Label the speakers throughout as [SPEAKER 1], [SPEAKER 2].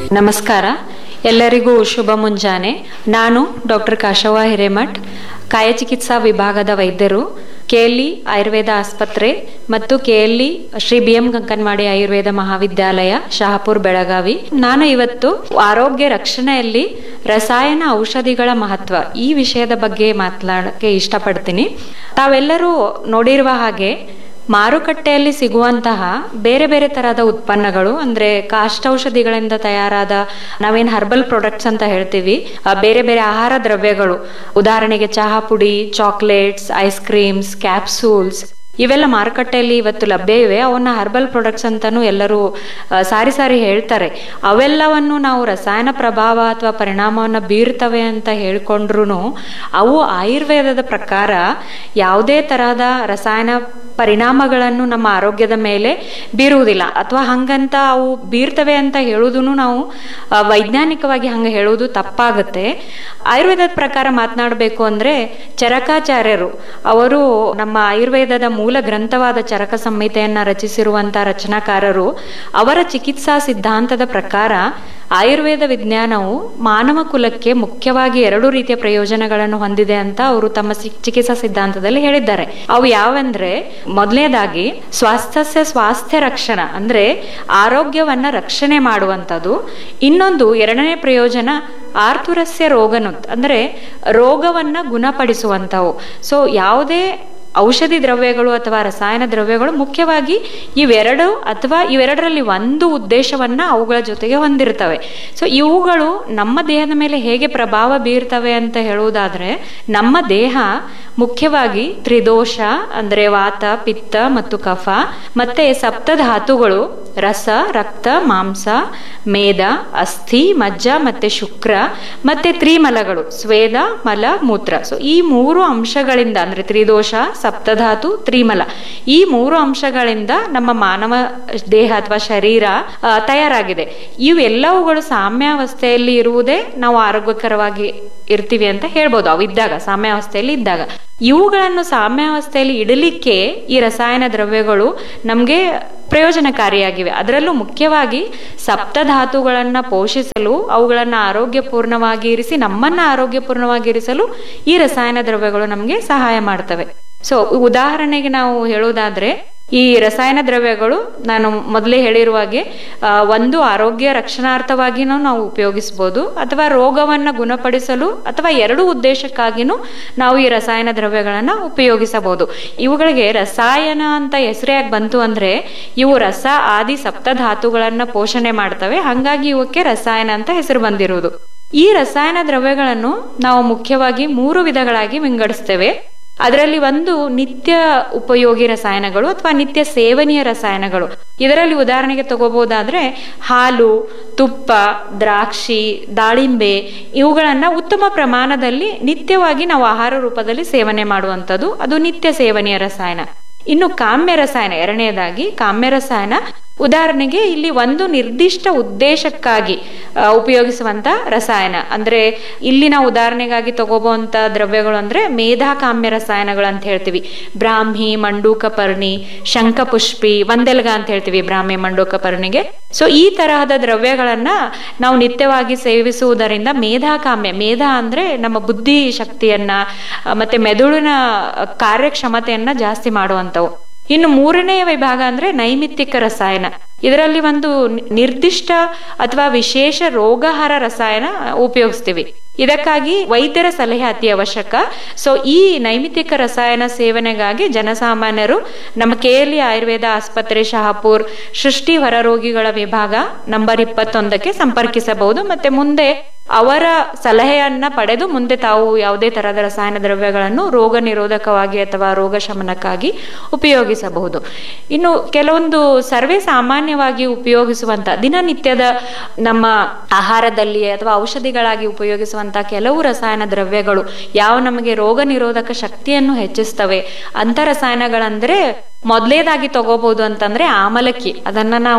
[SPEAKER 1] ನಮಸ್ಕಾರ ಎಲ್ಲರಿಗೂ ಶುಭ ಮುಂಜಾನೆ ನಾನು ಡಾಕ್ಟರ್ ಕಾಶವ್ವ ಹಿರೇಮಠ್ ಕಾಯಚಿಕಿತ್ಸಾ ವಿಭಾಗದ ವೈದ್ಯರು ಕೆಎಲ್ಇ ಆಯುರ್ವೇದ ಆಸ್ಪತ್ರೆ ಮತ್ತು KLE Shri B M Kankanwadi Ayurveda Mahavidyalaya Shahapur Belagavi ನಾನು ಇವತ್ತು ಆರೋಗ್ಯ ರಕ್ಷಣೆಯಲ್ಲಿ ರಸಾಯನ ಔಷಧಿಗಳ ಮಹತ್ವ ಈ ವಿಷಯದ ಬಗ್ಗೆ ಮಾತನಾಡಕ್ಕೆ ಇಷ್ಟಪಡ್ತೀನಿ ತಾವೆಲ್ಲರೂ ನೋಡಿರುವ ಹಾಗೆ ಮಾರುಕಟ್ಟೆಯಲ್ಲಿ ಸಿಗುವಂತಹ ಬೇರೆ ಬೇರೆ ತರಹದ ಉತ್ಪನ್ನಗಳು ಅಂದ್ರೆ ಕಾಷ್ಟೌಷಧಿಗಳಿಂದ ತಯಾರಾದ ನಾವೇನ್ ಹರ್ಬಲ್ ಪ್ರಾಡಕ್ಟ್ಸ್ ಅಂತ ಹೇಳ್ತೀವಿ ಆ ಬೇರೆ ಬೇರೆ ಆಹಾರ ದ್ರವ್ಯಗಳು ಉದಾಹರಣೆಗೆ ಚಹಾ ಪುಡಿ ಚಾಕ್ಲೇಟ್ಸ್ ಐಸ್ ಕ್ರೀಮ್ಸ್ ಕ್ಯಾಪ್ಸೂಲ್ಸ್ ಇವೆಲ್ಲ ಮಾರುಕಟ್ಟೆಯಲ್ಲಿ ಇವತ್ತು ಲಭ್ಯ ಇವೆ ಅವನ್ನ ಹರ್ಬಲ್ ಪ್ರಾಡಕ್ಟ್ಸ್ ಅಂತಾನು ಎಲ್ಲರೂ ಆ, ಸಾರಿ ಸಾರಿ ಹೇಳ್ತಾರೆ ಅವೆಲ್ಲವನ್ನು ನಾವು ರಸಾಯನ ಪ್ರಭಾವ ಅಥವಾ ಪರಿಣಾಮವನ್ನು ಬೀರ್ತವೆ ಅಂತ ಹೇಳ್ಕೊಂಡ್ರು ಅವು ಆಯುರ್ವೇದದ ಪ್ರಕಾರ ಯಾವುದೇ ತರಹದ ರಸಾಯನ ಪರಿಣಾಮಗಳನ್ನು ನಮ್ಮ ಆರೋಗ್ಯದ ಮೇಲೆ ಬೀರುವುದಿಲ್ಲ ಅಥವಾ ಹಂಗಂತ ಅವು ಬೀರ್ತವೆ ಅಂತ ಹೇಳುವುದನ್ನು ನಾವು ಆ, ವೈಜ್ಞಾನಿಕವಾಗಿ ಹಂಗೆ ಹೇಳುವುದು ತಪ್ಪಾಗುತ್ತೆ ಆಯುರ್ವೇದದ ಪ್ರಕಾರ ಮಾತನಾಡಬೇಕು ಅಂದ್ರೆ ಚರಕಾಚಾರ್ಯರು ಅವರು ನಮ್ಮ ಆಯುರ್ವೇದದ ಮೂಲ ಗ್ರಂಥವಾದ ಚರಕ ಸಂಹಿತೆಯನ್ನ ರಚಿಸಿರುವಂತ ರಚನಾಕಾರರು ಅವರ ಚಿಕಿತ್ಸಾ ಸಿದ್ಧಾಂತದ ಪ್ರಕಾರ ಆಯುರ್ವೇದ ವಿಜ್ಞಾನವು ಮಾನವ ಕುಲಕ್ಕೆ ಮುಖ್ಯವಾಗಿ ಎರಡು ರೀತಿಯ ಪ್ರಯೋಜನಗಳನ್ನು ಹೊಂದಿದೆ ಅಂತ ಅವರು ತಮ್ಮ ಸಿ- ಚಿಕಿತ್ಸಾ ಸಿದ್ಧಾಂತದಲ್ಲಿ ಹೇಳಿದ್ದಾರೆ ಅವು ಯಾವಂದ್ರೆ ಮೊದಲನೇದಾಗಿ ಸ್ವಾಸ್ಥ್ಯ ಸ್ವಾಸ್ಥ್ಯ ರಕ್ಷಣಾ ಅಂದ್ರೆ ಆರೋಗ್ಯವನ್ನ ರಕ್ಷಣೆ ಮಾಡುವಂಥದ್ದು ಇನ್ನೊಂದು ಎರಡನೇ ಪ್ರಯೋಜನ ಆರ್ತುರಸ್ಯ ರೋಗನುತ್ ಅಂದ್ರೆ ರೋಗವನ್ನ ಗುಣಪಡಿಸುವಂಥವು ಸೊ ಯಾವುದೇ ಔಷಧಿ ದ್ರವ್ಯಗಳು ಅಥವಾ ರಸಾಯನ ದ್ರವ್ಯಗಳು ಮುಖ್ಯವಾಗಿ ಇವೆರಡು ಅಥವಾ ಇವೆರಡರಲ್ಲಿ ಒಂದು ಉದ್ದೇಶವನ್ನ ಅವುಗಳ ಜೊತೆಗೆ ಹೊಂದಿರ್ತವೆ ಸೊ ಇವುಗಳು ನಮ್ಮ ದೇಹದ ಮೇಲೆ ಹೇಗೆ ಪ್ರಭಾವ ಬೀರ್ತವೆ ಅಂತ ಹೇಳುವುದಾದ್ರೆ ನಮ್ಮ ದೇಹ ಮುಖ್ಯವಾಗಿ ತ್ರಿದೋಷ ಅಂದ್ರೆ ವಾತ ಪಿತ್ತ ಮತ್ತು ಕಫ ಮತ್ತೆ ಸಪ್ತಧಾತುಗಳು ರಸ ರಕ್ತ ಮಾಂಸ ಮೇದ ಅಸ್ಥಿ ಮಜ್ಜ ಮತ್ತೆ ಶುಕ್ರ ಮತ್ತೆ ತ್ರಿಮಲಗಳು ಸ್ವೇದ ಮಲ ಮೂತ್ರ ಸೊ ಈ ಮೂರು ಅಂಶಗಳಿಂದ ಅಂದ್ರೆ ತ್ರಿದೋಷ ಸಪ್ತಧಾತು ತ್ರಿಮಲ ಈ ಮೂರು ಅಂಶಗಳಿಂದ ನಮ್ಮ ಮಾನವ ದೇಹ ಅಥವಾ ಶರೀರ ಆ, ತಯಾರಾಗಿದೆ ಇವೆಲ್ಲವುಗಳು ಸಾಮ್ಯಾವಸ್ಥೆಯಲ್ಲಿ ಇರುವುದೇ ನಾವು ಆರೋಗ್ಯಕರವಾಗಿ ಇರ್ತೀವಿ ಅಂತ ಹೇಳ್ಬೋದು ಅವು ಇದ್ದಾಗ ಸಾಮ್ಯಾವಸ್ಥೆಯಲ್ಲಿ ಇದ್ದಾಗ ಇವುಗಳನ್ನು ಸಾಮ್ಯಾವಸ್ಥೆಯಲ್ಲಿ ಇಡಲಿಕ್ಕೆ ಈ ರಸಾಯನ ದ್ರವ್ಯಗಳು ನಮಗೆ ಪ್ರಯೋಜನಕಾರಿಯಾಗಿವೆ ಅದರಲ್ಲೂ ಮುಖ್ಯವಾಗಿ ಸಪ್ತಧಾತುಗಳನ್ನ ಪೋಷಿಸಲು ಅವುಗಳನ್ನ ಆರೋಗ್ಯಪೂರ್ಣವಾಗಿ ಇರಿಸಿ ನಮ್ಮನ್ನ ಆರೋಗ್ಯಪೂರ್ಣವಾಗಿ ಇರಿಸಲು ಈ ರಸಾಯನ ದ್ರವ್ಯಗಳು ನಮಗೆ ಸಹಾಯ ಮಾಡ್ತವೆ ಸೊ ಉದಾಹರಣೆಗೆ ನಾವು ಹೇಳುವುದಾದ್ರೆ ಈ ರಸಾಯನ ದ್ರವ್ಯಗಳು ನಾನು ಮೊದಲೇ ಹೇಳಿರುವ ಹಾಗೆ ಆ, ಒಂದು ಆರೋಗ್ಯ ರಕ್ಷಣಾರ್ಥವಾಗಿನೂ ನಾವು ಉಪಯೋಗಿಸಬಹುದು ಅಥವಾ ರೋಗವನ್ನ ಗುಣಪಡಿಸಲು ಅಥವಾ ಎರಡು ಉದ್ದೇಶಕ್ಕಾಗಿನೂ ನಾವು ಈ ರಸಾಯನ ದ್ರವ್ಯಗಳನ್ನ ಉಪಯೋಗಿಸಬಹುದು ಇವುಗಳಿಗೆ ರಸಾಯನ ಅಂತ ಹೆಸರೇ ಯಾಕೆ ಬಂತು ಅಂದ್ರೆ ಇವು ರಸ ಆದಿ ಸಪ್ತಧಾತುಗಳನ್ನ ಪೋಷಣೆ ಮಾಡ್ತವೆ ಹಂಗಾಗಿ ಇವಕ್ಕೆ ರಸಾಯನ ಅಂತ ಹೆಸರು ಬಂದಿರುವುದು ಈ ರಸಾಯನ ದ್ರವ್ಯಗಳನ್ನು ನಾವು ಮುಖ್ಯವಾಗಿ ಮೂರು ವಿಧಗಳಾಗಿ ವಿಂಗಡಿಸ್ತೇವೆ ಅದರಲ್ಲಿ ಒಂದು ನಿತ್ಯ ಉಪಯೋಗಿ ರಸಾಯನಗಳು ಅಥವಾ ನಿತ್ಯ ಸೇವನೀಯ ರಸಾಯನಗಳು ಇದರಲ್ಲಿ ಉದಾಹರಣೆಗೆ ತಗೋಬಹುದಾದ್ರೆ ಹಾಲು ತುಪ್ಪ ದ್ರಾಕ್ಷಿ ದಾಳಿಂಬೆ ಇವುಗಳನ್ನ ಉತ್ತಮ ಪ್ರಮಾಣದಲ್ಲಿ ನಿತ್ಯವಾಗಿ ನಾವು ಆಹಾರ ರೂಪದಲ್ಲಿ ಸೇವನೆ ಮಾಡುವಂಥದ್ದು ಅದು ನಿತ್ಯ ಸೇವನೀಯ ರಸಾಯನ ಇನ್ನು ಕಾಮ್ಯ ರಸಾಯನ ಎರಡನೇದಾಗಿ ಕಾಮ್ಯ ರಸಾಯನ ಉದಾಹರಣೆಗೆ ಇಲ್ಲಿ ಒಂದು ನಿರ್ದಿಷ್ಟ ಉದ್ದೇಶಕ್ಕಾಗಿ ಆ, ಉಪಯೋಗಿಸುವಂತ ರಸಾಯನ ಅಂದ್ರೆ ಇಲ್ಲಿ ನಾವು ಉದಾಹರಣೆಗಾಗಿ ತಗೋಬಹುವಂತ ದ್ರವ್ಯಗಳು ಅಂದ್ರೆ ಮೇಧಾ ಕಾಮ್ಯ ರಸಾಯನಗಳು ಅಂತ ಹೇಳ್ತೀವಿ ಬ್ರಾಹ್ಮಿ ಮಂಡೂಕ ಪರ್ಣಿ ಶಂಖಪುಷ್ಪಿ ಒಂದೆಲ್ಗ ಅಂತ ಹೇಳ್ತೀವಿ ಬ್ರಾಹ್ಮಿ ಮಂಡೂಕ ಪರ್ಣಿಗೆ ಸೊ ಈ ತರಹದ ದ್ರವ್ಯಗಳನ್ನ ನಾವು ನಿತ್ಯವಾಗಿ ಸೇವಿಸುವುದರಿಂದ ಮೇಧಾ ಕಾಮ್ಯ ಮೇಧ ಅಂದ್ರೆ ನಮ್ಮ ಬುದ್ಧಿ ಶಕ್ತಿಯನ್ನ ಆ, ಮತ್ತೆ ಮೆದುಳಿನ ಕಾರ್ಯಕ್ಷಮತೆಯನ್ನ ಜಾಸ್ತಿ ಮಾಡುವಂತವು ಇನ್ನು ಮೂರನೆಯ ವಿಭಾಗ ಅಂದ್ರೆ ನೈಮಿತ್ತಿಕ ರಸಾಯನ ಇದರಲ್ಲಿ ಒಂದು ನಿ- ನಿರ್ದಿಷ್ಟ ಅಥವಾ ವಿಶೇಷ ರೋಗಹರ ರಸಾಯನ ಉಪಯೋಗಿಸ್ತೀವಿ ಇದಕ್ಕಾಗಿ ವೈದ್ಯರ ಸಲಹೆ ಅತಿ ಅವಶ್ಯಕ ಸೊ ಈ ನೈಮಿತ್ತಿಕ ರಸಾಯನ ಸೇವನೆಗಾಗಿ ಜನಸಾಮಾನ್ಯರು ನಮ್ಮ ಕೆಎಲ್ಇ ಆಯುರ್ವೇದ ಆಸ್ಪತ್ರೆ ಶಹಾಪುರ್ ಸೃಷ್ಟಿ ಹೊರರೋಗಿಗಳ ವಿಭಾಗ ನಂಬರ್ ಇಪ್ಪತ್ತೊಂದಕ್ಕೆ ಸಂಪರ್ಕಿಸಬಹುದು ಮತ್ತೆ ಮುಂದೆ ಅವರ ಸಲಹೆಯನ್ನ ಪಡೆದು ಮುಂದೆ ತಾವು ಯಾವುದೇ ತರಹದ ರಸಾಯನ ದ್ರವ್ಯಗಳನ್ನು ರೋಗ ನಿರೋಧಕವಾಗಿ ಅಥವಾ ರೋಗ ಶಮನಕ್ಕಾಗಿ ಉಪಯೋಗಿಸಬಹುದು ಇನ್ನು ಕೆಲವೊಂದು ಸರ್ವೇ ಸಾಮಾನ್ಯವಾಗಿ ಉಪಯೋಗಿಸುವಂತ ದಿನನಿತ್ಯದ ನಮ್ಮ ಆಹಾರದಲ್ಲಿ ಅಥವಾ ಔಷಧಿಗಳಾಗಿ ಉಪಯೋಗಿಸುವಂತ ಕೆಲವು ರಸಾಯನ ದ್ರವ್ಯಗಳು ಯಾವ ನಮಗೆ ರೋಗ ನಿರೋಧಕ ಶಕ್ತಿಯನ್ನು ಹೆಚ್ಚಿಸ್ತವೆ ಅಂತ ರಸಾಯನಗಳಂದ್ರೆ ಮೊದಲೇದಾಗಿ ತಗೋಬಹುದು ಅಂತಂದ್ರೆ ಆಮಲಕ್ಕಿ ಅದನ್ನ ನಾವು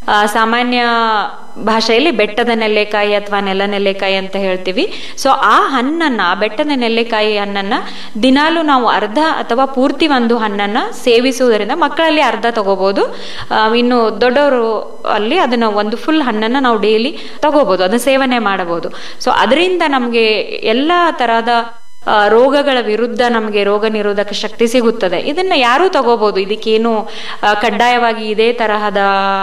[SPEAKER 1] ಆ, ಸಾಮಾನ್ಯ ಭಾಷೆಯಲ್ಲಿ ಬೆಟ್ಟದ ನೆಲ್ಲೆಕಾಯಿ ಅಥವಾ ನೆಲ ನೆಲ್ಲೆಕಾಯಿ ಅಂತ ಹೇಳ್ತೀವಿ ಸೊ ಆ ಹಣ್ಣನ್ನ ಆ ಬೆಟ್ಟದ ನೆಲ್ಲೆಕಾಯಿ ಹಣ್ಣನ್ನ ದಿನಾಲು ನಾವು ಅರ್ಧ ಅಥವಾ ಪೂರ್ತಿ ಒಂದು ಹಣ್ಣನ್ನ ಸೇವಿಸುವುದರಿಂದ ಮಕ್ಕಳಲ್ಲಿ ಅರ್ಧ ತಗೋಬಹುದು ಆ, ಇನ್ನು ದೊಡ್ಡವರು ಅಲ್ಲಿ ಅದನ್ನ ಒಂದು ಫುಲ್ ಹಣ್ಣನ್ನ ನಾವು ಡೈಲಿ ತಗೋಬಹುದು ಅದನ್ನ ಸೇವನೆ ಮಾಡಬಹುದು ಸೊ ಅದರಿಂದ ನಮಗೆ ಎಲ್ಲಾ ತರಹದ ಆ, ರೋಗಗಳ ವಿರುದ್ಧ ನಮಗೆ ರೋಗ ನಿರೋಧಕ ಶಕ್ತಿ ಸಿಗುತ್ತದೆ ಇದನ್ನ ಯಾರೂ ತಗೋಬಹುದು ಇದಕ್ಕೇನು ಆ, ಕಡ್ಡಾಯವಾಗಿ ಇದೇ ತರಹದ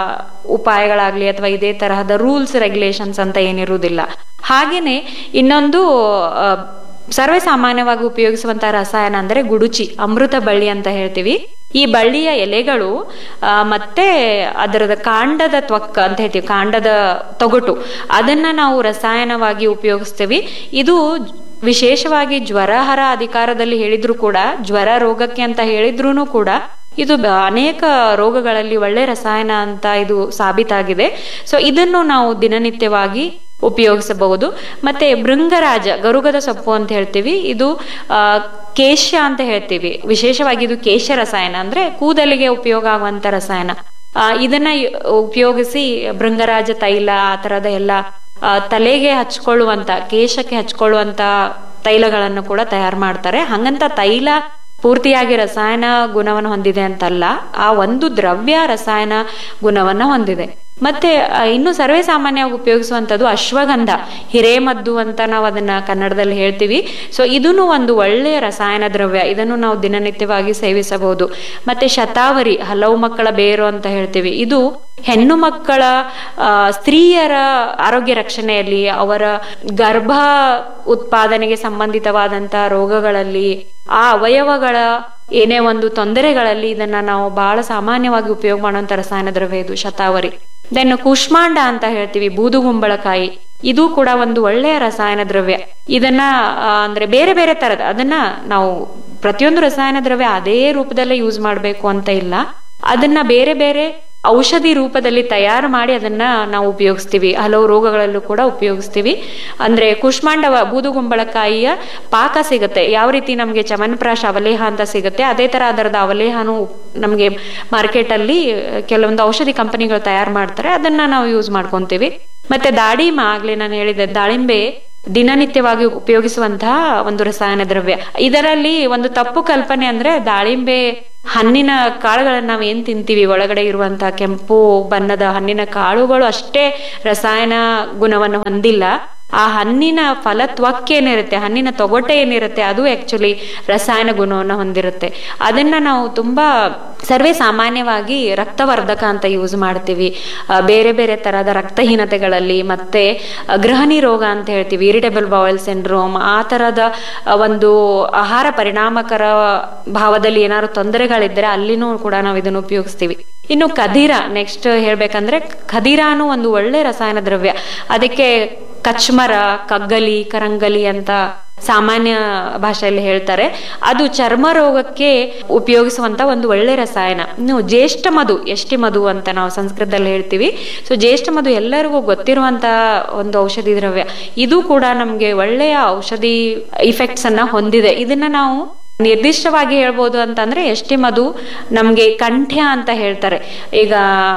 [SPEAKER 1] ಉಪಾಯಗಳಾಗ್ಲಿ ಅಥವಾ ಇದೇ ತರಹದ ರೂಲ್ಸ್ ರೆಗ್ಯುಲೇಷನ್ಸ್ ಅಂತ ಏನಿರುವುದಿಲ್ಲ ಹಾಗೇನೆ ಇನ್ನೊಂದು ಆ, ಸರ್ವೇ ಸಾಮಾನ್ಯವಾಗಿ ಉಪಯೋಗಿಸುವಂತಹ ರಸಾಯನ ಅಂದ್ರೆ ಗುಡುಚಿ ಅಮೃತ ಬಳ್ಳಿ ಅಂತ ಹೇಳ್ತೀವಿ ಈ ಬಳ್ಳಿಯ ಎಲೆಗಳು ಆ, ಮತ್ತೆ ಅದರದ ಕಾಂಡದ ತ್ವಕ್ಕ ಅಂತ ಹೇಳ್ತೀವಿ ಕಾಂಡದ ತೊಗಟು ಅದನ್ನ ನಾವು ರಸಾಯನವಾಗಿ ಉಪಯೋಗಿಸ್ತೀವಿ ಇದು ವಿಶೇಷವಾಗಿ ಜ್ವರಹರ ಅಧಿಕಾರದಲ್ಲಿ ಹೇಳಿದ್ರು ಕೂಡ ಜ್ವರ ರೋಗಕ್ಕೆ ಅಂತ ಹೇಳಿದ್ರು ಕೂಡ ಇದು ಬ- ಅನೇಕ ರೋಗಗಳಲ್ಲಿ ಒಳ್ಳೆ ರಸಾಯನ ಅಂತ ಇದು ಸಾಬೀತಾಗಿದೆ ಸೊ ಇದನ್ನು ನಾವು ದಿನನಿತ್ಯವಾಗಿ ಉಪಯೋಗಿಸಬಹುದು ಮತ್ತೆ ಭೃಂಗರಾಜ ಗರುಗದ ಸೊಪ್ಪು ಅಂತ ಹೇಳ್ತೀವಿ ಇದು ಆ, ಕೇಶ ಅಂತ ಹೇಳ್ತೀವಿ ವಿಶೇಷವಾಗಿ ಇದು ಕೇಶ ರಸಾಯನ ಅಂದ್ರೆ ಕೂದಲಿಗೆ ಉಪಯೋಗ ಆಗುವಂತ ರಸಾಯನ ಆ, ಇದನ್ನ ಯು- ಉಪಯೋಗಿಸಿ ಭೃಂಗರಾಜ ತೈಲ ಆ ತರದ ಎಲ್ಲ ಆ, ತಲೆಗೆ ಹಚ್ಕೊಳ್ಳುವಂತ ಕೇಶಕ್ಕೆ ಹಚ್ಕೊಳ್ಳುವಂತ ತೈಲಗಳನ್ನು ಕೂಡ ತಯಾರು ಮಾಡ್ತಾರೆ ಹಂಗಂತ ತೈಲ ಪೂರ್ತಿಯಾಗಿ ರಸಾಯನ ಗುಣವನ್ನು ಹೊಂದಿದೆ ಅಂತಲ್ಲ ಆ ಒಂದು ದ್ರವ್ಯ ರಸಾಯನ ಗುಣವನ್ನ ಹೊಂದಿದೆ ಮತ್ತೆ ಆ, ಇನ್ನು ಸರ್ವೇ ಸಾಮಾನ್ಯವಾಗಿ ಉಪಯೋಗಿಸುವಂತದ್ದು ಅಶ್ವಗಂಧ ಹಿರೇಮದ್ದು ಅಂತ ನಾವು ಅದನ್ನ ಕನ್ನಡದಲ್ಲಿ ಹೇಳ್ತೀವಿ ಸೊ ಇದನ್ನು ಒಂದು ಒಳ್ಳೆಯ ರಸಾಯನ ದ್ರವ್ಯ ಇದನ್ನು ನಾವು ದಿನನಿತ್ಯವಾಗಿ ಸೇವಿಸಬಹುದು ಮತ್ತೆ ಶತಾವರಿ ಹಲವು ಮಕ್ಕಳ ಬೇರು ಅಂತ ಹೇಳ್ತೀವಿ ಇದು ಹೆಣ್ಣು ಮಕ್ಕಳ ಆ, ಸ್ತ್ರೀಯರ ಆರೋಗ್ಯ ರಕ್ಷಣೆಯಲ್ಲಿ ಅವರ ಗರ್ಭ ಉತ್ಪಾದನೆಗೆ ಸಂಬಂಧಿತವಾದಂತ ರೋಗಗಳಲ್ಲಿ ಆ ಅವಯವಗಳ ಏನೇ ಒಂದು ತೊಂದರೆಗಳಲ್ಲಿ ಇದನ್ನ ನಾವು ಬಹಳ ಸಾಮಾನ್ಯವಾಗಿ ಉಪಯೋಗ ಮಾಡುವಂತ ರಸಾಯನ ದ್ರವ್ಯ ಇದು ಶತಾವರಿ ದೆನ್ ಕುಷ್ಮಾಂಡ ಅಂತ ಹೇಳ್ತೀವಿ ಬೂದುಗುಂಬಳಕಾಯಿ ಇದು ಕೂಡ ಒಂದು ಒಳ್ಳೆಯ ರಸಾಯನ ದ್ರವ್ಯ ಇದನ್ನ ಆ, ಅಂದ್ರೆ ಬೇರೆ ಬೇರೆ ತರದ ಅದನ್ನ ನಾವು ಪ್ರತಿಯೊಂದು ರಸಾಯನ ದ್ರವ್ಯ ಅದೇ ರೂಪದಲ್ಲೇ ಯೂಸ್ ಮಾಡಬೇಕು ಅಂತ ಇಲ್ಲ ಅದನ್ನ ಬೇರೆ ಬೇರೆ ಔಷಧಿ ರೂಪದಲ್ಲಿ ತಯಾರು ಮಾಡಿ ಅದನ್ನ ನಾವು ಉಪಯೋಗಿಸ್ತೀವಿ ಹಲವು ರೋಗಗಳಲ್ಲೂ ಕೂಡ ಉಪಯೋಗಿಸ್ತೀವಿ ಅಂದ್ರೆ ಕುಷ್ಮಾಂಡವ ಬೂದುಗುಂಬಳಕಾಯಿಯ ಪಾಕ ಸಿಗುತ್ತೆ ಯಾವ ರೀತಿ ನಮಗೆ ಚಮನ್ಪ್ರಾಶ ಅವಲೇಹ ಅಂತ ಸಿಗುತ್ತೆ ಅದೇ ತರ ಅದರದ ಅವಲೇಹನು ನಮಗೆ ಮಾರ್ಕೆಟ್ ಅಲ್ಲಿ ಕೆಲವೊಂದು ಔಷಧಿ ಕಂಪನಿಗಳು ತಯಾರು ಮಾಡ್ತಾರೆ ಅದನ್ನ ನಾವು ಯೂಸ್ ಮಾಡ್ಕೊಂತೀವಿ ಮತ್ತೆ ದಾಳಿಂಬೆ ಆಗ್ಲೇ ನಾನು ಹೇಳಿದೆ ದಾಳಿಂಬೆ ದಿನನಿತ್ಯವಾಗಿ ಉಪಯೋಗಿಸುವಂತಹ ಒಂದು ರಸಾಯನ ದ್ರವ್ಯ ಇದರಲ್ಲಿ ಒಂದು ತಪ್ಪು ಕಲ್ಪನೆ ಅಂದ್ರೆ ದಾಳಿಂಬೆ ಹಣ್ಣಿನ ಕಾಳುಗಳನ್ನ ನಾವು ಏನ್ ತಿಂತೀವಿ ಒಳಗಡೆ ಇರುವಂತಹ ಕೆಂಪು ಬಣ್ಣದ ಹಣ್ಣಿನ ಕಾಳುಗಳು ಅಷ್ಟೇ ರಸಾಯನ ಗುಣವನ್ನು ಹೊಂದಿಲ್ಲ ಆ ಹಣ್ಣಿನ ಫಲತ್ವಕ್ಕೆ ಏನಿರುತ್ತೆ ಹಣ್ಣಿನ ತೊಗಟೆ ಏನಿರುತ್ತೆ ಅದು ಆಕ್ಚುಲಿ ರಸಾಯನ ಗುಣವನ್ನು ಹೊಂದಿರುತ್ತೆ ಅದನ್ನ ನಾವು ತುಂಬಾ ಸರ್ವೇ ಸಾಮಾನ್ಯವಾಗಿ ರಕ್ತವರ್ಧಕ ಅಂತ ಯೂಸ್ ಮಾಡ್ತೀವಿ ಆ, ಬೇರೆ ಬೇರೆ ತರಹದ ರಕ್ತಹೀನತೆಗಳಲ್ಲಿ ಮತ್ತೆ ಆ, ಗೃಹಣಿ ರೋಗ ಅಂತ ಹೇಳ್ತೀವಿ ಇರಿಟೇಬಲ್ ಬಾಯಲ್ ಸಿಂಡ್ರೋಮ್ ಆ ತರದ ಆ, ಒಂದು ಆಹಾರ ಪರಿಣಾಮಕರ ಭಾವದಲ್ಲಿ ಏನಾದ್ರು ತೊಂದರೆಗಳಿದ್ರೆ ಅಲ್ಲಿನೂ ಕೂಡ ನಾವು ಇದನ್ನು ಉಪಯೋಗಿಸ್ತೀವಿ ಇನ್ನು ಕದೀರ ನೆಕ್ಸ್ಟ್ ಹೇಳ್ಬೇಕಂದ್ರೆ ಖದೀರಾನು ಒಂದು ಒಳ್ಳೆ ರಸಾಯನ ದ್ರವ್ಯ ಅದಕ್ಕೆ ಕಚ್ಮರ ಕಗ್ಗಲಿ ಕರಂಗಲಿ ಅಂತ ಸಾಮಾನ್ಯ ಭಾಷೆಯಲ್ಲಿ ಹೇಳ್ತಾರೆ ಅದು ಚರ್ಮ ರೋಗಕ್ಕೆ ಉಪಯೋಗಿಸುವಂತ ಒಂದು ಒಳ್ಳೆ ರಸಾಯನ ಇನ್ನು ಜ್ಯೇಷ್ಠ ಮಧು ಎಷ್ಟಿ ಮಧು ಅಂತ ನಾವು ಸಂಸ್ಕೃತದಲ್ಲಿ ಹೇಳ್ತೀವಿ ಸೊ ಜ್ಯೇಷ್ಠ ಮಧು ಎಲ್ಲರಿಗೂ ಗೊತ್ತಿರುವಂತ ಒಂದು ಔಷಧಿ ದ್ರವ್ಯ ಇದು ಕೂಡ ನಮ್ಗೆ ಒಳ್ಳೆಯ ಔಷಧಿ ಇಫೆಕ್ಟ್ಸ್ ಅನ್ನ ಹೊಂದಿದೆ ಇದನ್ನ ನಾವು ನಿರ್ದಿಷ್ಟವಾಗಿ ಹೇಳ್ಬೋದು ಅಂತಂದ್ರೆ ಎಷ್ಟಿ ಮಧು ನಮ್ಗೆ ಕಂಠ್ಯ ಅಂತ ಹೇಳ್ತಾರೆ ಈಗ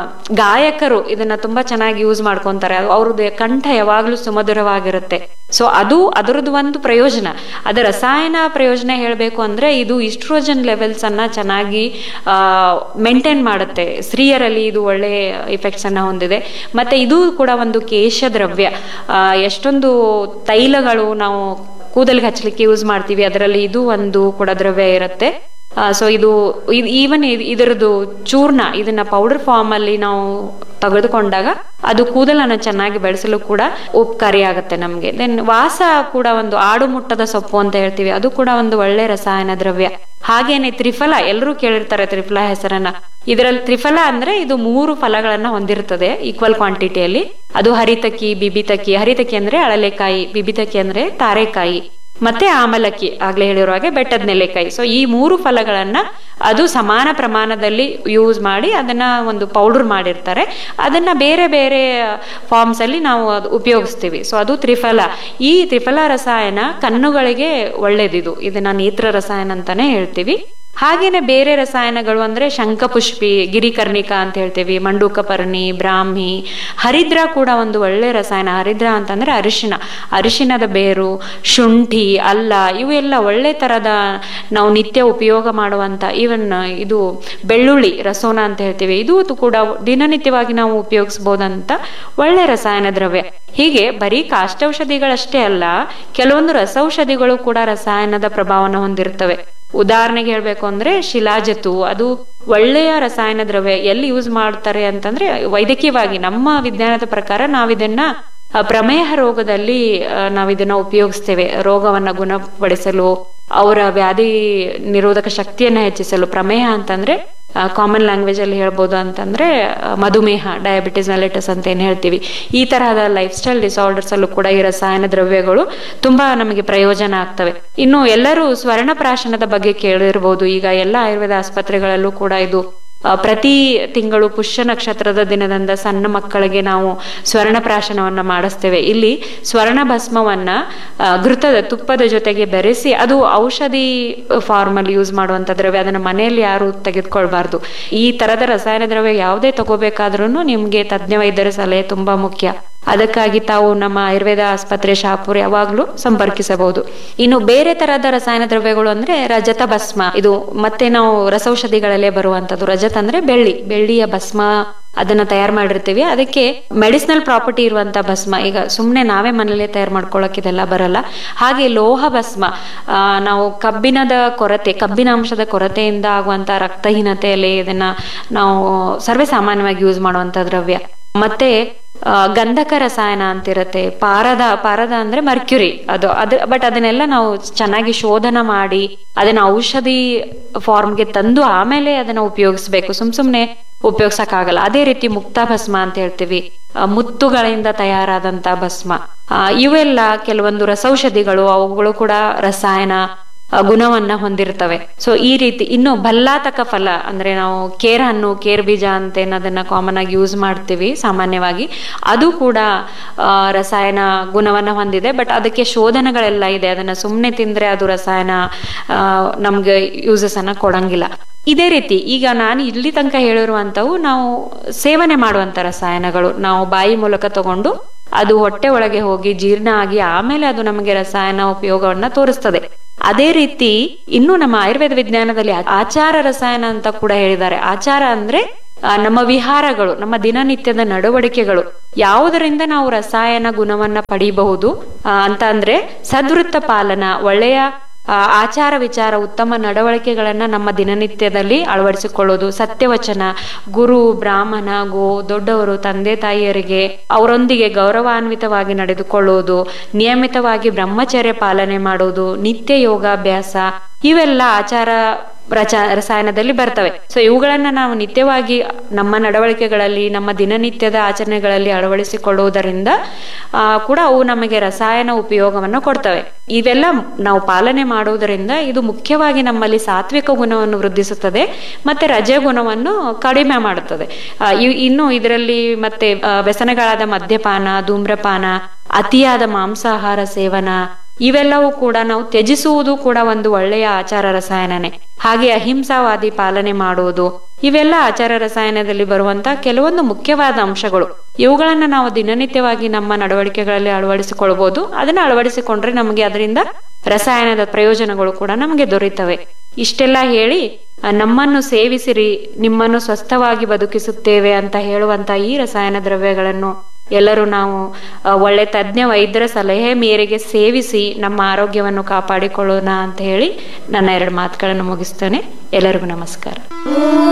[SPEAKER 1] ಗಾಯಕರು ಇದನ್ನ ತುಂಬಾ ಚೆನ್ನಾಗಿ ಯೂಸ್ ಮಾಡ್ಕೊಂತಾರೆ ಅವ್ರದ್ದು ಕಂಠ ಯಾವಾಗ್ಲೂ ಸುಮಧುರವಾಗಿರುತ್ತೆ ಸೊ ಅದು ಅದರದ್ದು ಒಂದು ಪ್ರಯೋಜನ ಅದರ ರಸಾಯನ ಪ್ರಯೋಜನ ಹೇಳಬೇಕು ಅಂದ್ರೆ ಇದು ಇಸ್ಟ್ರೋಜನ್ ಲೆವೆಲ್ಸ್ ಅನ್ನ ಚೆನ್ನಾಗಿ ಮೇಂಟೈನ್ ಮಾಡುತ್ತೆ ಸ್ತ್ರೀಯರಲ್ಲಿ ಇದು ಒಳ್ಳೆ ಇಫೆಕ್ಟ್ಸ್ ಅನ್ನ ಹೊಂದಿದೆ ಮತ್ತೆ ಇದು ಕೂಡ ಒಂದು ಕೇಶ ದ್ರವ್ಯ ಆ, ಎಷ್ಟೊಂದು ತೈಲಗಳು ನಾವು ಕೂದಲಿಗೆ ಹಚ್ಚಲಿಕ್ಕೆ ಯೂಸ್ ಮಾಡ್ತೀವಿ ಅದರಲ್ಲಿ ಇದು ಒಂದು ಕೂಡ ದ್ರವ್ಯ ಇರುತ್ತೆ ಸೊ ಇದು ಈವನ್ ಇದರದ್ದು ಚೂರ್ಣ ಇದನ್ನ ಪೌಡರ್ ಫಾರ್ಮ್ ಅಲ್ಲಿ ನಾವು ತೆಗೆದುಕೊಂಡಾಗ ಅದು ಕೂದಲನ್ನು ಚೆನ್ನಾಗಿ ಬೆಳೆಸಲು ಕೂಡ ಉಪಕಾರಿಯಾಗುತ್ತೆ ನಮ್ಗೆ ದೆನ್ ವಾಸ ಕೂಡ ಒಂದು ಆಡು ಮುಟ್ಟದ ಸೊಪ್ಪು ಅಂತ ಹೇಳ್ತೀವಿ ಅದು ಕೂಡ ಒಂದು ಒಳ್ಳೆ ರಸಾಯನ ದ್ರವ್ಯ ಹಾಗೇನೆ ತ್ರಿಫಲ ಎಲ್ಲರೂ ಕೇಳಿರ್ತಾರೆ ತ್ರಿಫಲ ಹೆಸರನ್ನ ಇದರಲ್ಲಿ ತ್ರಿಫಲ ಅಂದ್ರೆ ಇದು ಮೂರು ಫಲಗಳನ್ನ ಹೊಂದಿರುತ್ತದೆ ಈಕ್ವಲ್ ಕ್ವಾಂಟಿಟಿಯಲ್ಲಿ ಅದು ಹರಿತಕಿ ಬಿಬಿತಕಿ ಹರಿತಕಿ ಅಂದ್ರೆ ಅಳಲೆಕಾಯಿ ಬಿಬಿತಕಿ ಅಂದ್ರೆ ತಾರೆಕಾಯಿ ಮತ್ತೆ ಆಮಲಕ್ಕಿ ಆಗ್ಲೇ ಹೇಳಿರೋ ಹಾಗೆ ಬೆಟ್ಟದ ನೆಲೆಕಾಯಿ ಸೊ ಈ ಮೂರು ಫಲಗಳನ್ನ ಅದು ಸಮಾನ ಪ್ರಮಾಣದಲ್ಲಿ ಯೂಸ್ ಮಾಡಿ ಅದನ್ನ ಒಂದು ಪೌಡರ್ ಮಾಡಿರ್ತಾರೆ ಅದನ್ನ ಬೇರೆ ಬೇರೆ ಫಾರ್ಮ್ಸ್ ಅಲ್ಲಿ ನಾವು ಅದು ಉಪಯೋಗಿಸ್ತೀವಿ ಸೊ ಅದು ತ್ರಿಫಲ ಈ ತ್ರಿಫಲ ರಸಾಯನ ಕಣ್ಣುಗಳಿಗೆ ಒಳ್ಳೇದಿದು ಇದನ್ನ ನೇತ್ರ ರಸಾಯನ ಅಂತಾನೆ ಹೇಳ್ತೀವಿ ಹಾಗೇನೆ ಬೇರೆ ರಸಾಯನಗಳು ಅಂದ್ರೆ ಶಂಖಪುಷ್ಪಿ ಗಿರಿಕರ್ಣಿಕಾ ಅಂತ ಹೇಳ್ತೀವಿ ಮಂಡೂಕಪರ್ಣಿ ಬ್ರಾಹ್ಮಿ ಹರಿದ್ರ ಕೂಡ ಒಂದು ಒಳ್ಳೆ ರಸಾಯನ ಹರಿದ್ರ ಅಂತಂದ್ರೆ ಅರಿಶಿನ ಅರಿಶಿನದ ಬೇರು ಶುಂಠಿ ಅಲ್ಲ ಇವೆಲ್ಲ ಒಳ್ಳೆ ತರದ ನಾವು ನಿತ್ಯ ಉಪಯೋಗ ಮಾಡುವಂತ ಈವನ್ ಇದು ಬೆಳ್ಳುಳ್ಳಿ ರಸೋನ ಅಂತ ಹೇಳ್ತೀವಿ ಇದು ಕೂಡ ದಿನನಿತ್ಯವಾಗಿ ನಾವು ಉಪಯೋಗಿಸಬಹುದಂತ ಒಳ್ಳೆ ರಸಾಯನ ದ್ರವ್ಯ ಹೀಗೆ ಬರೀ ಕಾಷ್ಟೌಷಧಿಗಳಷ್ಟೇ ಅಲ್ಲ ಕೆಲವೊಂದು ರಸೌಷಧಿಗಳು ಕೂಡ ರಸಾಯನದ ಪ್ರಭಾವನ ಹೊಂದಿರ್ತವೆ ಉದಾಹರಣೆಗೆ ಹೇಳ್ಬೇಕು ಅಂದ್ರೆ ಶಿಲಾಜತು ಅದು ಒಳ್ಳೆಯ ರಸಾಯನ ದ್ರವ್ಯ ಎಲ್ಲಿ ಯೂಸ್ ಮಾಡ್ತಾರೆ ಅಂತಂದ್ರೆ ವೈದ್ಯಕೀಯವಾಗಿ ನಮ್ಮ ವಿಜ್ಞಾನದ ಪ್ರಕಾರ ನಾವಿದನ್ನ ಆ, ಪ್ರಮೇಹ ರೋಗದಲ್ಲಿ ಆ, ನಾವಿದನ್ನ ಉಪಯೋಗಿಸ್ತೇವೆ ರೋಗವನ್ನ ಗುಣಪಡಿಸಲು ಅವರ ವ್ಯಾಧಿ ನಿರೋಧಕ ಶಕ್ತಿಯನ್ನ ಹೆಚ್ಚಿಸಲು ಪ್ರಮೇಹ ಅಂತಂದ್ರೆ ಕಾಮನ್ ಲ್ಯಾಂಗ್ವೇಜ್ ಅಲ್ಲಿ ಹೇಳ್ಬೋದು ಅಂತಂದ್ರೆ ಆ, ಮಧುಮೇಹ ಡಯಾಬಿಟಿಸ್ ಮೆಲಿಟಸ್ ಅಂತ ಏನ್ ಹೇಳ್ತೀವಿ ಈ ತರಹದ ಲೈಫ್ ಸ್ಟೈಲ್ ಡಿಸಾರ್ಡರ್ಸ್ ಅಲ್ಲೂ ಕೂಡ ಈ ರಸಾಯನ ದ್ರವ್ಯಗಳು ತುಂಬಾ ನಮಗೆ ಪ್ರಯೋಜನ ಆಗ್ತವೆ ಇನ್ನು ಎಲ್ಲರೂ ಸ್ವರ್ಣಪ್ರಾಶನದ ಬಗ್ಗೆ ಕೇಳಿರ್ಬೋದು ಈಗ ಎಲ್ಲ ಆಯುರ್ವೇದ ಆಸ್ಪತ್ರೆಗಳಲ್ಲೂ ಕೂಡ ಇದು ಆ, ಪ್ರತಿ ತಿಂಗಳು ಪುಷ್ಯ ನಕ್ಷತ್ರದ ದಿನದಂದ ಸಣ್ಣ ಮಕ್ಕಳಿಗೆ ನಾವು ಸ್ವರ್ಣಪ್ರಾಶನವನ್ನ ಮಾಡಿಸ್ತೇವೆ ಇಲ್ಲಿ ಸ್ವರ್ಣ ಭಸ್ಮವನ್ನ ಆ, ಘೃತದ ತುಪ್ಪದ ಜೊತೆಗೆ ಬೆರೆಸಿ ಅದು ಔಷಧಿ ಫಾರ್ಮ್ ಅಲ್ಲಿ ಯೂಸ್ ಮಾಡುವಂತ ದ್ರವ್ಯ ಅದನ್ನ ಮನೆಯಲ್ಲಿ ಯಾರು ತೆಗೆದುಕೊಳ್ಬಾರ್ದು ಈ ತರದ ರಸಾಯನ ದ್ರವ್ಯ ಯಾವುದೇ ತಗೋಬೇಕಾದ್ರೂ ನಿಮ್ಗೆ ತಜ್ಞ ವೈದ್ಯರ ಸಲಹೆ ತುಂಬಾ ಮುಖ್ಯ ಅದಕ್ಕಾಗಿ ತಾವು ನಮ್ಮ ಆಯುರ್ವೇದ ಆಸ್ಪತ್ರೆ ಶಾಪುರ್ ಯಾವಾಗ್ಲೂ ಸಂಪರ್ಕಿಸಬಹುದು ಇನ್ನು ಬೇರೆ ತರಹದ ರಸಾಯನ ದ್ರವ್ಯಗಳು ಅಂದ್ರೆ ರಜತ ಭಸ್ಮ ಇದು ಮತ್ತೆ ನಾವು ರಸೌಷಧಿಗಳಲ್ಲೇ ಬರುವಂತದ್ದು ರಜತ ಅಂದ್ರೆ ಬೆಳ್ಳಿ ಬೆಳ್ಳಿಯ ಭಸ್ಮ ಅದನ್ನ ತಯಾರು ಮಾಡಿರ್ತೀವಿ ಅದಕ್ಕೆ ಮೆಡಿಸಿನಲ್ ಪ್ರಾಪರ್ಟಿ ಇರುವಂತ ಭಸ್ಮ ಈಗ ಸುಮ್ನೆ ನಾವೇ ಮನೇಲೆ ತಯಾರು ಮಾಡ್ಕೊಳಕ್ ಇದೆಲ್ಲ ಬರಲ್ಲ ಹಾಗೆ ಲೋಹ ಭಸ್ಮ ಆ, ನಾವು ಕಬ್ಬಿಣದ ಕೊರತೆ ಕಬ್ಬಿನಾಂಶದ ಕೊರತೆಯಿಂದ ಆಗುವಂತ ರಕ್ತಹೀನತೆಯಲ್ಲಿ ಇದನ್ನ ನಾವು ಸರ್ವೇ ಸಾಮಾನ್ಯವಾಗಿ ಯೂಸ್ ಮಾಡುವಂತ ದ್ರವ್ಯ ಮತ್ತೆ ಆ, ಗಂಧಕ ರಸಾಯನ ಅಂತಿರತ್ತೆ ಪಾರದ ಪಾರದ ಅಂದ್ರೆ ಮರ್ಕ್ಯುರಿ ಅದು ಅದ ಬಟ್ ಅದನ್ನೆಲ್ಲ ನಾವು ಚೆನ್ನಾಗಿ ಶೋಧನ ಮಾಡಿ ಅದನ್ನ ಔಷಧಿ ಫಾರ್ಮ್ಗೆ ತಂದು ಆಮೇಲೆ ಅದನ್ನ ಉಪಯೋಗಿಸ್ಬೇಕು ಸುಮ್ ಸುಮ್ನೆ ಉಪಯೋಗಿಸಕ್ಕಾಗಲ್ಲ ಅದೇ ರೀತಿ ಮುಕ್ತ ಭಸ್ಮ ಅಂತ ಹೇಳ್ತೀವಿ ಆ, ಮುತ್ತುಗಳಿಂದ ತಯಾರಾದಂತ ಭಸ್ಮ ಆ, ಇವೆಲ್ಲ ಕೆಲವೊಂದು ರಸೌಷಧಿಗಳು ಅವುಗಳು ಕೂಡ ರಸಾಯನ ಆ, ಗುಣವನ್ನ ಹೊಂದಿರ್ತವೆ ಸೊ ಈ ರೀತಿ ಇನ್ನು ಭಲ್ಲಾತಕ ಫಲ ಅಂದ್ರೆ ನಾವು ಕೇರ್ ಹಣ್ಣು ಕೇರ್ ಬೀಜ ಅಂತ ಏನದನ್ನ ಕಾಮನ್ ಆಗಿ ಯೂಸ್ ಮಾಡ್ತೀವಿ ಸಾಮಾನ್ಯವಾಗಿ ಅದು ಕೂಡ ಆ, ರಸಾಯನ ಗುಣವನ್ನ ಹೊಂದಿದೆ ಬಟ್ ಅದಕ್ಕೆ ಶೋಧನೆಗಳೆಲ್ಲ ಇದೆ ಅದನ್ನ ಸುಮ್ಮನೆ ತಿಂದ್ರೆ ಅದು ರಸಾಯನ ಆ, ನಮ್ಗೆ ಯೂಸಸ್ ಅನ್ನ ಕೊಡಂಗಿಲ್ಲ ಇದೇ ರೀತಿ ಈಗ ನಾನು ಇಲ್ಲಿ ತನಕ ಹೇಳಿರುವಂತವು ನಾವು ಸೇವನೆ ಮಾಡುವಂತ ರಸಾಯನಗಳು ನಾವು ಬಾಯಿ ಮೂಲಕ ತಗೊಂಡು ಅದು ಹೊಟ್ಟೆ ಒಳಗೆ ಹೋಗಿ ಜೀರ್ಣ ಆಗಿ ಆಮೇಲೆ ಅದು ನಮಗೆ ರಸಾಯನ ಉಪಯೋಗವನ್ನ ತೋರಿಸ್ತದೆ ಅದೇ ರೀತಿ ಇನ್ನು ನಮ್ಮ ಆಯುರ್ವೇದ ವಿಜ್ಞಾನದಲ್ಲಿ ಆಚಾರ ರಸಾಯನ ಅಂತ ಕೂಡ ಹೇಳಿದ್ದಾರೆ ಆಚಾರ ಅಂದ್ರೆ ಆ, ನಮ್ಮ ವಿಹಾರಗಳು ನಮ್ಮ ದಿನನಿತ್ಯದ ನಡವಳಿಕೆಗಳು ಯಾವುದರಿಂದ ನಾವು ರಸಾಯನ ಗುಣವನ್ನ ಪಡಿಬಹುದು ಆ, ಅಂತ ಅಂದ್ರೆ ಸದ್ವೃತ್ತ ಪಾಲನ ಒಳ್ಳೆಯ ಆ, ಆಚಾರ ವಿಚಾರ ಉತ್ತಮ ನಡವಳಿಕೆಗಳನ್ನ ನಮ್ಮ ದಿನನಿತ್ಯದಲ್ಲಿ ಅಳವಡಿಸಿಕೊಳ್ಳೋದು ಸತ್ಯವಚನ ಗುರು ಬ್ರಾಹ್ಮಣ ಗೋ ದೊಡ್ಡವರು ತಂದೆ ತಾಯಿಯರಿಗೆ ಅವರೊಂದಿಗೆ ಗೌರವಾನ್ವಿತವಾಗಿ ನಡೆದುಕೊಳ್ಳುವುದು ನಿಯಮಿತವಾಗಿ ಬ್ರಹ್ಮಚರ್ಯ ಪಾಲನೆ ಮಾಡೋದು ನಿತ್ಯ ಯೋಗಾಭ್ಯಾಸ ಇವೆಲ್ಲ ಆಚಾರ ರಚ ರಸಾಯನದಲ್ಲಿ ಬರ್ತವೆ ಸೊ ಇವುಗಳನ್ನ ನಾವು ನಿತ್ಯವಾಗಿ ನಮ್ಮ ನಡವಳಿಕೆಗಳಲ್ಲಿ ನಮ್ಮ ದಿನನಿತ್ಯದ ಆಚರಣೆಗಳಲ್ಲಿ ಅಳವಡಿಸಿಕೊಳ್ಳುವುದರಿಂದ ಆ, ಕೂಡ ಅವು ನಮಗೆ ರಸಾಯನ ಉಪಯೋಗವನ್ನು ಕೊಡ್ತವೆ ಇವೆಲ್ಲ ನಾವು ಪಾಲನೆ ಮಾಡುವುದರಿಂದ ಇದು ಮುಖ್ಯವಾಗಿ ನಮ್ಮಲ್ಲಿ ಸಾತ್ವಿಕ ಗುಣವನ್ನು ವೃದ್ಧಿಸುತ್ತದೆ ಮತ್ತೆ ರಜೆ ಗುಣವನ್ನು ಕಡಿಮೆ ಮಾಡುತ್ತದೆ ಆ, ಇ- ಇನ್ನು ಇದರಲ್ಲಿ ಮತ್ತೆ ಆ, ವ್ಯಸನಗಳಾದ ಮದ್ಯಪಾನ ಧೂಮ್ರಪಾನ ಅತಿಯಾದ ಮಾಂಸಾಹಾರ ಸೇವನ ಇವೆಲ್ಲವೂ ಕೂಡ ನಾವು ತ್ಯಜಿಸುವುದು ಕೂಡ ಒಂದು ಒಳ್ಳೆಯ ಆಚಾರ ರಸಾಯನನೇ ಹಾಗೆ ಅಹಿಂಸಾವಾದಿ ಪಾಲನೆ ಮಾಡುವುದು ಇವೆಲ್ಲ ಆಚಾರ ರಸಾಯನದಲ್ಲಿ ಬರುವಂತ ಕೆಲವೊಂದು ಮುಖ್ಯವಾದ ಅಂಶಗಳು ಇವುಗಳನ್ನ ನಾವು ದಿನನಿತ್ಯವಾಗಿ ನಮ್ಮ ನಡವಳಿಕೆಗಳಲ್ಲಿ ಅಳವಡಿಸಿಕೊಳ್ಬಹುದು ಅದನ್ನ ಅಳವಡಿಸಿಕೊಂಡ್ರೆ ನಮಗೆ ಅದರಿಂದ ರಸಾಯನದ ಪ್ರಯೋಜನಗಳು ಕೂಡ ನಮಗೆ ದೊರೆಯುತ್ತವೆ ಇಷ್ಟೆಲ್ಲ ಹೇಳಿ ಆ, ನಮ್ಮನ್ನು ಸೇವಿಸಿರಿ ನಿಮ್ಮನ್ನು ಸ್ವಸ್ಥವಾಗಿ ಬದುಕಿಸುತ್ತೇವೆ ಅಂತ ಹೇಳುವಂತ ಈ ರಸಾಯನ ದ್ರವ್ಯಗಳನ್ನು ಎಲ್ಲರೂ ನಾವು ಆ, ಒಳ್ಳೆ ತಜ್ಞ ವೈದ್ಯರ ಸಲಹೆ ಮೇರೆಗೆ ಸೇವಿಸಿ ನಮ್ಮ ಆರೋಗ್ಯವನ್ನು ಕಾಪಾಡಿಕೊಳ್ಳೋಣ ಅಂತ ಹೇಳಿ ನನ್ನ ಎರಡು ಮಾತುಗಳನ್ನು ಮುಗಿಸ್ತೇನೆ ಎಲ್ಲರಿಗೂ ನಮಸ್ಕಾರ